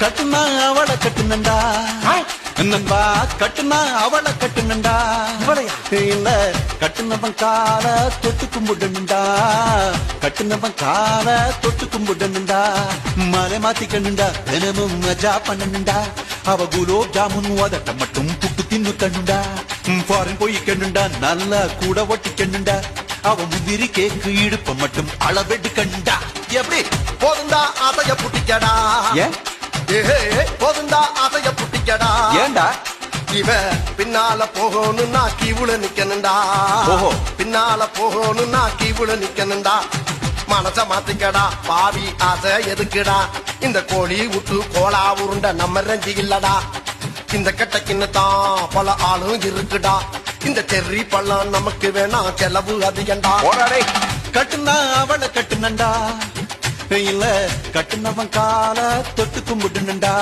கட்டுனா அவளை கட்டுனண்டா நண்பா கட்டுனா அவளை கட்டுனண்டா இல்ல கட்டுனவன் கால தொட்டு கும்பிடணுண்டா கட்டுனவன் கால தொட்டு கும்பிடணுண்டா மலை மாத்திக்கணுண்டா தினமும் மஜா பண்ணணுண்டா அவ குலோப் ஜாமுன் உதட்ட மட்டும் புட்டு தின்னு கண்ணுண்டா ஃபாரின் போய்க்கணுண்டா நல்லா கூட ஒட்டிக்கணுண்டா அவ முந்திரி கேக்கு இடுப்ப மட்டும் அளவெடு கண்டா எப்படி போதுண்டா ஆசைய புட்டிக்கடா ஏன் ஏஹே போதுண்டா ஆசைய புட்டிக்கடா ஏன்டா இவன் பின்னால போகணும்னா கீவுல நிக்கணும்டா ஓஹோ. பின்னால போகணும்னா கீவுல நிக்கணும்டா மனச மாத்திக்கடா பாவி ஆசை எதுக்குடா இந்த கோழி விட்டு கோலா உருண்ட நம்ம ரஞ்சி இல்லடா இந்த கட்டைக்குன்னு தான் பல ஆளும் இருக்குடா இந்த செர்ரி பழம் நமக்கு வேணாம் செலவு அதிகண்டா போராடே கட்டுனா அவளை கட்டுனண்டா இல்ல கட்டுனவன் கால தொட்டு கும்பிடுனண்டா